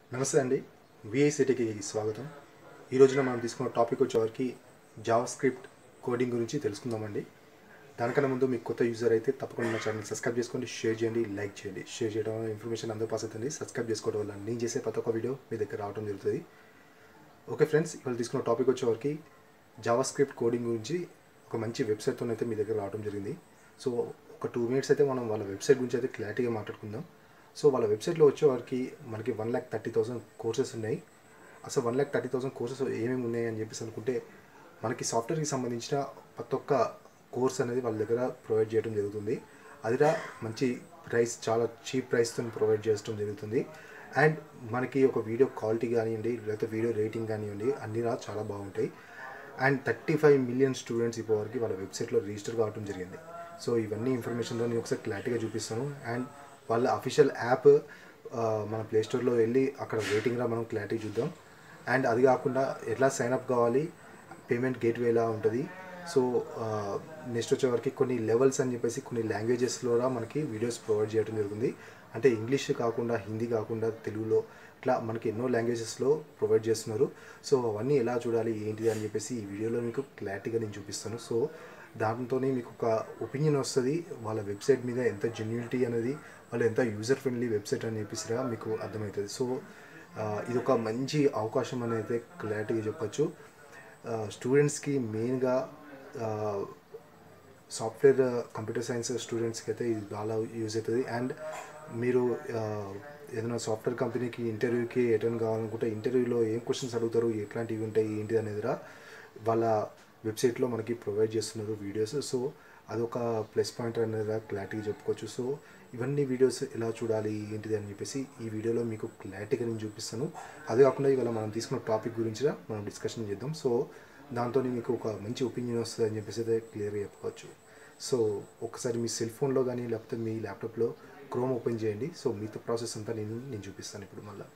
నమస్తే అండి విఐసిటీకి స్వాగతం ఈ రోజున మనం తీసుకున్న టాపిక్ వచ్చేవారికి జావా స్క్రిప్ట్ కోడింగ్ గురించి తెలుసుకుందామండి దానికన్నా ముందు మీకు కొత్త యూజర్ అయితే తప్పకుండా నా ఛానల్ సబ్స్క్రైబ్ చేసుకోండి షేర్ చేయండి లైక్ చేయండి షేర్ చేయడం వల్ల ఇన్ఫర్మేషన్ అందరూ పాస్ అవుతుంది సబ్స్క్రైబ్ చేసుకోవడం వల్ల నేను చేసే ప్రతి ఒక్క వీడియో మీ దగ్గర రావడం జరుగుతుంది ఓకే ఫ్రెండ్స్ ఇవాళ తీసుకున్న టాపిక్ వచ్చేవారికి జావా స్క్రిప్ట్ కోడింగ్ గురించి ఒక మంచి వెబ్సైట్తో అయితే మీ దగ్గర రావడం జరిగింది సో ఒక టూ మినిట్స్ అయితే మనం వాళ్ళ వెబ్సైట్ గురించి అయితే క్లారిటీగా మాట్లాడుకుందాం సో వాళ్ళ వెబ్సైట్లో వచ్చేవారికి మనకి one lakh thirty thousand courses ఉన్నాయి అసలు one lakh thirty thousand courses ఏమేమి ఉన్నాయి అని చెప్పేసి అనుకుంటే మనకి సాఫ్ట్వేర్కి సంబంధించిన ప్రతి ఒక్క కోర్స్ అనేది వాళ్ళ దగ్గర ప్రొవైడ్ చేయడం జరుగుతుంది అదిరా మంచి ప్రైస్ చాలా చీప్ ప్రైస్తో ప్రొవైడ్ చేయడం జరుగుతుంది అండ్ మనకి ఒక వీడియో క్వాలిటీ కానివ్వండి లేకపోతే వీడియో రేటింగ్ కానివ్వండి అన్నీ రా చాలా బాగుంటాయి and thirty five million students ఇప్పటివరకు వాళ్ళ వెబ్సైట్లో రిజిస్టర్ కావడం జరిగింది సో ఇవన్నీ ఇన్ఫర్మేషన్తో నేను ఒకసారి క్లారిటీగా చూపిస్తాను అండ్ వాళ్ళ అఫీషియల్ యాప్ మన ప్లేస్టోర్లో వెళ్ళి అక్కడ రేటింగ్ రా మనం క్లారిటీ చూద్దాం అండ్ అది కాకుండా ఎట్లా సైన్అప్ కావాలి పేమెంట్ గేట్వే ఎలా ఉంటుంది సో నెక్స్ట్ వచ్చేవరకు కొన్ని లెవెల్స్ అని చెప్పేసి కొన్ని లాంగ్వేజెస్లో మనకి వీడియోస్ ప్రొవైడ్ చేయడం జరుగుతుంది అంటే ఇంగ్లీష్ కాకుండా హిందీ కాకుండా తెలుగులో ఇట్లా మనకి ఎన్నో లాంగ్వేజెస్లో ప్రొవైడ్ చేస్తున్నారు సో అవన్నీ ఎలా చూడాలి ఏంటిది అని చెప్పేసి ఈ వీడియోలో మీకు క్లారిటీగా నేను చూపిస్తాను సో దాంతో మీకు ఒక ఒపీనియన్ వస్తుంది వాళ్ళ వెబ్సైట్ మీద ఎంత జెన్యూనిటీ అనేది వాళ్ళు ఎంత యూజర్ ఫ్రెండ్లీ వెబ్సైట్ అని చెప్పేసిరా మీకు అర్థమవుతుంది సో ఇది ఒక మంచి అవకాశం అని అయితే క్లారిటీగా చెప్పచ్చు స్టూడెంట్స్కి మెయిన్గా సాఫ్ట్వేర్ కంప్యూటర్ సైన్స్ స్టూడెంట్స్కి అయితే ఇది చాలా యూజ్ అవుతుంది అండ్ మీరు ఏదైనా సాఫ్ట్వేర్ కంపెనీకి ఇంటర్వ్యూకి అటెండ్ కావాలనుకుంటే ఇంటర్వ్యూలో ఏం క్వశ్చన్స్ అడుగుతారు ఎట్లాంటివి ఉంటాయి ఏంటి అనేదిరా వాళ్ళ వెబ్సైట్లో మనకి ప్రొవైడ్ చేస్తున్నారు వీడియోస్ సో అదొక ప్లస్ పాయింట్ అనేది క్లారిటీగా చెప్పుకోవచ్చు సో ఇవన్నీ వీడియోస్ ఎలా చూడాలి ఏంటిది అని చెప్పేసి ఈ వీడియోలో మీకు క్లారిటీగా నేను చూపిస్తాను అదే కాకుండా ఇవాళ మనం తీసుకున్న టాపిక్ గురించి మనం డిస్కషన్ చేద్దాం సో దాంతో మీకు ఒక మంచి ఒపీనియన్ వస్తుంది అని చెప్పేసి అయితే క్లియర్గా చెప్పుకోవచ్చు సో ఒకసారి మీ సెల్ ఫోన్లో కానీ లేకపోతే మీ ల్యాప్టాప్లో క్రోమ్ ఓపెన్ చేయండి సో మిగతా ప్రాసెస్ అంతా నేను నేను చూపిస్తాను ఇప్పుడు మళ్ళీ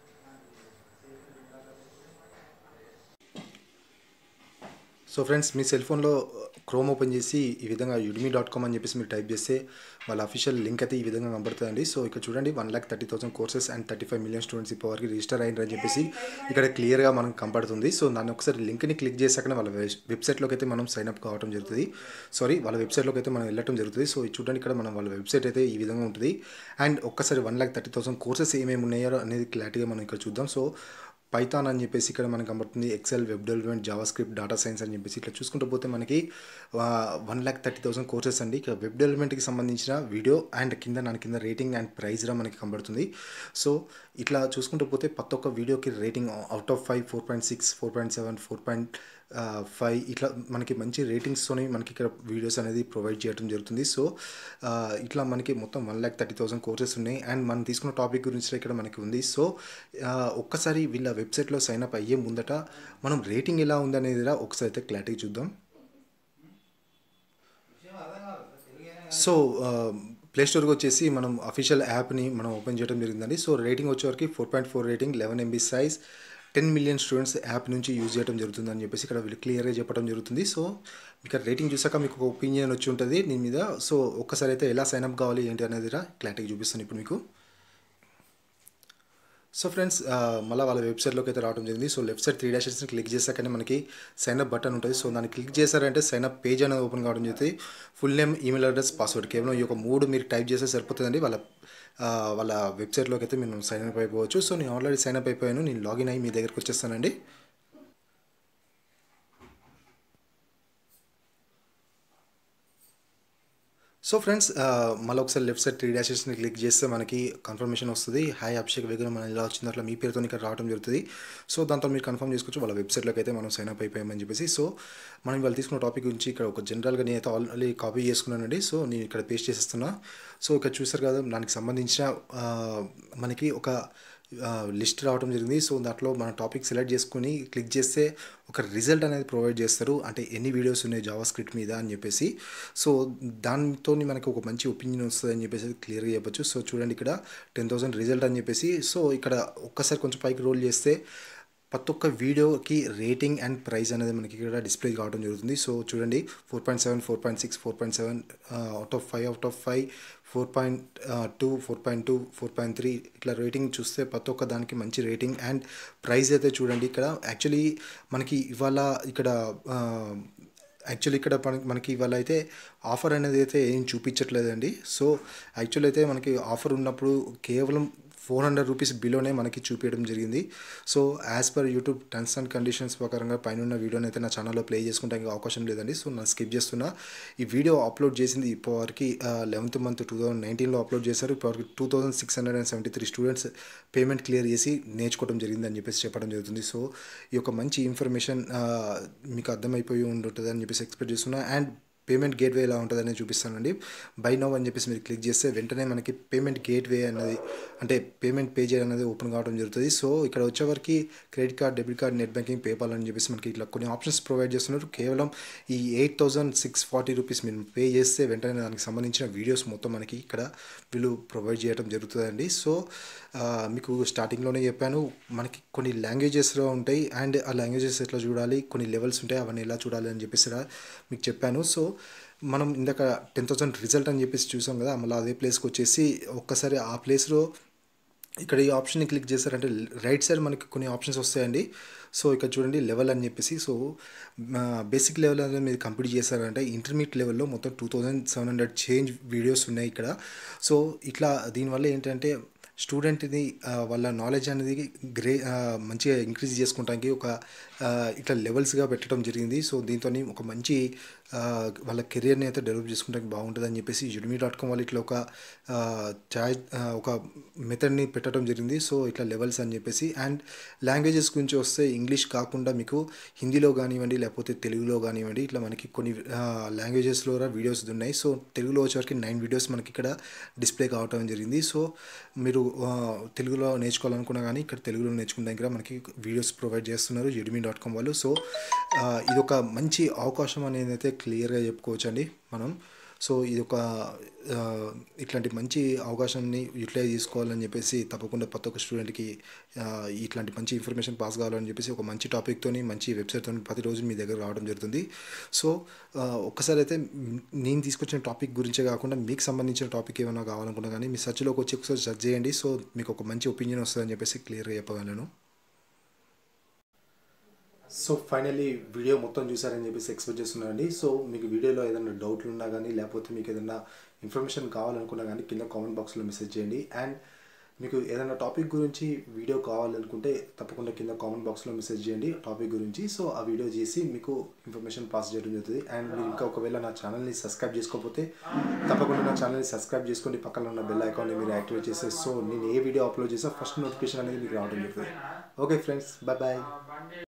సో ఫ్రెండ్స్ మీ సెల్ ఫోన్లో క్రోమ్ ఓపెన్ చేసి ఈ విధంగా యుడిమి డాట్ కామ్ అని చెప్పేసి మీరు టైప్ చేస్తే వాళ్ళ అఫీషియల్ లింక్ అయితే ఈ విధంగా కనబడుతుందండి సో ఇక్కడ చూడండి one lakh thirty thousand courses and thirty five million students ఇప్పటివరకు రిజిస్టర్ అయ్యారని చెప్పేసి ఇక్కడ క్లియర్గా మనం కనపడుతుంది సో దాన్ని ఒకసారి లింక్ని క్లిక్ చేశాకనే వాళ్ళ వెబ్సైట్లోకి అయితే మనం సైన్ అప్ కావడం జరుగుతుంది సారీ వాళ్ళ వెబ్సైట్లోకి అయితే మనం వెళ్ళటం జరుగుతుంది సో చూడండి ఇక్కడ మనం వాళ్ళ వెబ్సైట్ అయితే ఈ విధంగా ఉంటుంది అండ్ ఒక్కసారి one lakh thirty thousand courses ఏమేమి ఉన్నాయో అనేది క్లారిటీగా మనం ఇక్కడ చూద్దాం సో పైథాన్ అని చెప్పేసి ఇక్కడ మనకు కనబడుతుంది excel web development JavaScript data science అని చెప్పేసి ఇట్లా చూసుకుంటూ పోతే మనకి one lakh thirty thousand courses అండి ఇక్కడ వెబ్ డెవలప్మెంట్కి సంబంధించిన వీడియో అండ్ కింద దాని కింద రేటింగ్ అండ్ ప్రైజ్గా మనకి కనబడుతుంది సో ఇట్లా చూసుకుంటూ పోతే ప్రతి ఒక్క వీడియోకి rating out of five four point six four point seven four point five ఇట్లా మనకి మంచి రేటింగ్స్తోని మనకి ఇక్కడ వీడియోస్ అనేది ప్రొవైడ్ చేయడం జరుగుతుంది సో ఇట్లా మనకి మొత్తం one lakh thirty thousand courses ఉన్నాయి అండ్ మనం తీసుకున్న టాపిక్ గురించి ఇక్కడ మనకి ఉంది సో ఒక్కసారి వీళ్ళ వెబ్సైట్లో సైన్ అప్ అయ్యే ముందట మనం రేటింగ్ ఎలా ఉందనేది ఒకసారి అయితే క్లారిటీ చూద్దాం సో ప్లే స్టోర్కి వచ్చేసి మనం అఫీషియల్ యాప్ని మనం ఓపెన్ చేయడం జరిగిందండి సో రేటింగ్ వచ్చేవరకు four point four rating eleven MB size ten million students app నుంచి యూజ్ చేయడం జరుగుతుంది అని చెప్పేసి ఇక్కడ వీళ్ళు క్లియర్గా చెప్పడం జరుగుతుంది సో ఇక్కడ రేటింగ్ చూసాక మీకు ఒక ఒపీనియన్ వచ్చి ఉంటుంది దీని మీద సో ఒక్కసారి అయితే ఎలా సైన్అప్ కావాలి ఏంటి అనేది క్లారిటీగా చూపిస్తాను ఇప్పుడు మీకు సో ఫ్రెండ్స్ మళ్ళీ వాళ్ళ వెబ్సైట్లోకి అయితే రావడం జరిగింది సో లెఫ్ట్ సైడ్ త్రీ డాషెస్ని క్లిక్ చేశాకనే మనకి సైన్అప్ బటన్ ఉంటుంది సో దాన్ని క్లిక్ చేశారంటే సైన్అప్ పేజ్ అనేది ఓపెన్ కావడం జరుగుతుంది full name email address password కేవలం ఈ యొక్క మూడు మీరు టైప్ చేస్తే సరిపోతుందండి వాళ్ళ వాళ్ళ వెబ్సైట్లోకి అయితే మీరు సైన్ అప్ అయిపోవచ్చు సో నేను ఆల్రెడీ సైన్ అప్ అయిపోయాను నేను లాగిన్ అయ్యి మీ దగ్గరికి వచ్చేస్తానండి సో ఫ్రెండ్స్ మళ్ళీ ఒకసారి లెఫ్ట్ సైడ్ త్రీ డాషెస్ని క్లిక్ చేస్తే మనకి కన్ఫర్మేషన్ వస్తుంది హాయ్ అభిషేక్ వేగం మనం ఇలా వచ్చింది అట్లా మీ పేరుతో ఇక్కడ రావడం జరుగుతుంది సో దాంతో మీరు కన్ఫర్మ్ చేసుకోవచ్చు వాళ్ళ వెబ్సైట్లోకి అయితే మనం సైన్ అప్ అయిపోయామని చెప్పేసి సో మనం వాళ్ళు తీసుకున్న టాపిక్ గురించి ఇక్కడ ఒక జనరల్గా నేను అయితే ఆల్రెడీ కాపీ చేసుకున్నానండి సో నేను ఇక్కడ పేస్ట్ చేసేస్తున్నా సో ఇక్కడ చూసారు కదా దానికి సంబంధించిన మనకి ఒక లిస్ట్ రావడం జరిగింది సో దాంట్లో మన టాపిక్ సెలెక్ట్ చేసుకుని క్లిక్ చేస్తే ఒక రిజల్ట్ అనేది ప్రొవైడ్ చేస్తారు అంటే ఎన్ని వీడియోస్ ఉన్నాయి జావా స్క్రిప్ట్ మీద అని చెప్పేసి సో దాంతో మనకి ఒక మంచి ఒపీనియన్ వస్తుంది అని చెప్పేసి క్లియర్గా చెప్పొచ్చు సో చూడండి ఇక్కడ టెన్ థౌసండ్ రిజల్ట్ అని చెప్పేసి సో ఇక్కడ ఒక్కసారి కొంచెం పైకి రోల్ చేస్తే ప్రతి ఒక్క వీడియోకి రేటింగ్ అండ్ ప్రైస్ అనేది మనకి ఇక్కడ డిస్ప్లే కావడం జరుగుతుంది సో చూడండి four point seven four point six four point seven out of five out of five four point two four point two four point three ఇట్లా రేటింగ్ చూస్తే ప్రతి ఒక్క దానికి మంచి రేటింగ్ అండ్ ప్రైస్ అయితే చూడండి ఇక్కడ యాక్చువల్లీ మనకి ఇవాళ ఇక్కడ యాక్చువల్లీ ఇక్కడ మనకి మనకి ఇవాళ అయితే ఆఫర్ అనేది అయితే ఏం చూపించట్లేదండి సో యాక్చువల్ అయితే మనకి ఆఫర్ ఉన్నప్పుడు కేవలం ఫోర్ హండ్రెడ్ రూపీస్ బిలోనే మనకి చూపించడం జరిగింది so as per YouTube terms and conditions ప్రకారంగా పైన ఉన్న వీడియోని అయితే నా ఛానల్లో ప్లే చేసుకుంటానికి అవకాశం లేదండి సో నేను స్కిప్ చేస్తున్నా ఈ వీడియో అప్లోడ్ చేసింది ఇప్పటివరకు లెవెన్త్ మంత్ టూ థౌసండ్ నైన్టీన్లో అప్లోడ్ చేశారు ఇప్పటివరకు two thousand six hundred and seventy three students payment clear చేసి నేర్చుకోవడం జరిగింది అని చెప్పేసి చెప్పడం జరుగుతుంది సో ఈ యొక్క మంచి ఇన్ఫర్మేషన్ మీకు అర్థమైపోయి ఉంటుంది అని చెప్పేసి ఎక్స్పెక్ట్ చేస్తున్నా అండ్ పేమెంట్ గేట్వే ఎలా ఉంటుందని చూపిస్తానండి బై నౌ అని చెప్పేసి మీరు క్లిక్ చేస్తే వెంటనే మనకి పేమెంట్ గేట్వే అన్నది అంటే పేమెంట్ పేజ్ అనేది ఓపెన్ కావడం జరుగుతుంది సో ఇక్కడ వచ్చేవరకు credit card debit card net banking PayPal అని చెప్పేసి మనకి ఇట్లా కొన్ని ఆప్షన్స్ ప్రొవైడ్ చేస్తున్నారు కేవలం ఈ eight thousand six forty rupees మీరు పే చేస్తే వెంటనే దానికి సంబంధించిన వీడియోస్ మొత్తం మనకి ఇక్కడ వీళ్ళు ప్రొవైడ్ చేయడం జరుగుతుందండి సో మీకు స్టార్టింగ్లోనే చెప్పాను మనకి కొన్ని లాంగ్వేజెస్లో ఉంటాయి అండ్ ఆ లాంగ్వేజెస్ ఎట్లా చూడాలి కొన్ని లెవెల్స్ ఉంటాయి అవన్నీ ఎలా చూడాలి అని చెప్పేసి మీకు చెప్పాను సో మనం ఇందాక టెన్ థౌసండ్ రిజల్ట్ అని చెప్పేసి చూసాం కదా మళ్ళీ అదే ప్లేస్కి వచ్చేసి ఒక్కసారి ఆ ప్లేస్లో ఇక్కడ ఈ ఆప్షన్ని క్లిక్ చేశారంటే రైట్ సైడ్ మనకి కొన్ని ఆప్షన్స్ వస్తాయండి సో ఇక్కడ చూడండి లెవెల్ అని చెప్పేసి సో బేసిక్ లెవెల్ అనేది మీరు కంప్లీట్ చేశారంటే ఇంటర్మీడియట్ లెవెల్లో మొత్తం two thousand seven hundred change videos ఉన్నాయి ఇక్కడ సో ఇట్లా దీనివల్ల ఏంటంటే స్టూడెంట్ని వాళ్ళ నాలెడ్జ్ అనేది గ్రే మంచిగా ఇంక్రీజ్ చేసుకోవడానికి ఒక ఇట్లా లెవెల్స్గా పెట్టడం జరిగింది సో దీంతో ఒక మంచి వాళ్ళ కెరియర్ని అయితే డెవలప్ చేసుకోవడానికి బాగుంటుందని చెప్పేసి యుడిమి డాట్ కామ్ వాళ్ళు ఇట్లా ఒక చార్జ్ ఒక మెథడ్ని పెట్టడం జరిగింది సో ఇట్లా లెవెల్స్ అని చెప్పేసి అండ్ లాంగ్వేజెస్ గురించి వస్తే ఇంగ్లీష్ కాకుండా మీకు హిందీలో కానివ్వండి లేకపోతే తెలుగులో కానివ్వండి ఇట్లా మనకి కొన్ని లాంగ్వేజెస్లో వీడియోస్ ఉన్నాయి సో తెలుగులో వచ్చేవరకు నైన్ వీడియోస్ మనకి ఇక్కడ డిస్ప్లే కావడం జరిగింది సో మీరు తెలుగులో నేర్చుకోవాలనుకున్నా కానీ ఇక్కడ తెలుగులో నేర్చుకునే దగ్గర మనకి వీడియోస్ ప్రొవైడ్ చేస్తున్నారు యుడిమి డాట్ కామ్ వాళ్ళు సో ఇది ఒక మంచి అవకాశం అనేది అయితే క్లియర్గా చెప్పుకోవచ్చండి మనం సో ఇది ఒక ఇట్లాంటి మంచి అవకాశాన్ని యూటిలైజ్ చేసుకోవాలని చెప్పేసి తప్పకుండా ప్రతి ఒక్క స్టూడెంట్కి ఇట్లాంటి మంచి ఇన్ఫర్మేషన్ పాస్ కావాలని చెప్పేసి ఒక మంచి టాపిక్తో మంచి వెబ్సైట్తో ప్రతిరోజు మీ దగ్గర రావడం జరుగుతుంది సో ఒక్కసారి అయితే నేను తీసుకొచ్చిన టాపిక్ గురించే కాకుండా మీకు సంబంధించిన టాపిక్ ఏమైనా కావాలనుకున్నా కానీ మీ సర్చ్లోకి వచ్చి ఒకసారి సెర్చ్ చేయండి సో మీకు ఒక మంచి ఒపీనియన్ వస్తుందని చెప్పేసి క్లియర్గా చెప్పగలను సో ఫైనల్లీ వీడియో మొత్తం చూసారని చెప్పేసి ఎక్స్పెక్ట్ చేస్తున్నానండి సో మీకు వీడియోలో ఏదైనా డౌట్లు ఉన్నా కానీ లేకపోతే మీకు ఏదైనా ఇన్ఫర్మేషన్ కావాలనుకున్నా కానీ కింద కామెంట్ బాక్స్లో మెసేజ్ చేయండి అండ్ మీకు ఏదైనా టాపిక్ గురించి వీడియో కావాలనుకుంటే తప్పకుండా కింద కామెంట్ బాక్స్లో మెసేజ్ చేయండి టాపిక్ గురించి సో ఆ వీడియో చేసి మీకు ఇన్ఫర్మేషన్ పాస్ చేయడం జరుగుతుంది అండ్ మీరు ఇంకా ఒకవేళ నా ఛానల్ని సబ్స్క్రైబ్ చేసుకోకపోతే తప్పకుండా నా ఛానల్ని సబ్స్క్రైబ్ చేసుకొని పక్కన ఉన్న బెల్ ఐకాన్ని మీరు యాక్టివేట్ చేస్తే సో నేను ఏ వీడియో అప్లోడ్ చేసా ఫస్ట్ నోటిఫికేషన్ అనేది మీకు రావడం జరుగుతుంది ఓకే ఫ్రెండ్స్ బాయ్ బాయ్